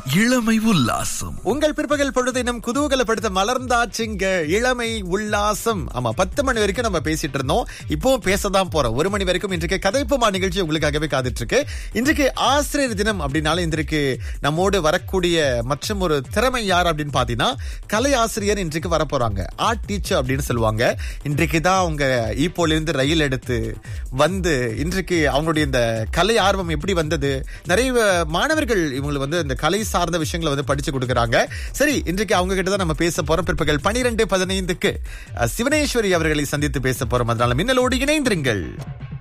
இளமை உல்லாசம் உங்கள் பிற்பகல் பொழுது இன்னும் குதூகலப்படுத்த மலர்ந்தாச்சுங்க இளமை உல்லாசம் ஆமா பத்து மணி வரைக்கும் நம்ம பேசிட்டு இருந்தோம் இப்போ பேசதான் போறோம் ஒரு மணி வரைக்கும் இன்றைக்கு கதைப்புமா நிகழ்ச்சி உங்களுக்காகவே காத்துட்டு இருக்கு இன்றைக்கு ஆசிரியர் தினம் அப்படின்னாலும் இன்றைக்கு நம்மோடு வரக்கூடிய மற்றும் ஒரு திறமை யார் அப்படின்னு பாத்தீங்கன்னா கலை ஆசிரியர் இன்றைக்கு வர போறாங்க ஆர்ட் டீச்சர் அப்படின்னு சொல்லுவாங்க இன்றைக்கு தான் அவங்க ஈப்போல இருந்து ரயில் எடுத்து வந்து இன்றைக்கு அவங்களுடைய இந்த கலை ஆர்வம் எப்படி வந்தது நிறைய மாணவர்கள் இவங்களுக்கு வந்து இந்த கலை சார்ந்த விஷயங்களை வந்து படிச்சு கொடுக்கறாங்க சரி இன்றைக்கு அவங்க கிட்ட தான் நம்ம பேச போறோம் பிற்பகல் பனிரெண்டு பதினைந்துக்கு சிவனேஸ்வரி அவர்களை சந்தித்து பேச போறோம் அதனால மின்னலோடு இணைந்திருங்கள்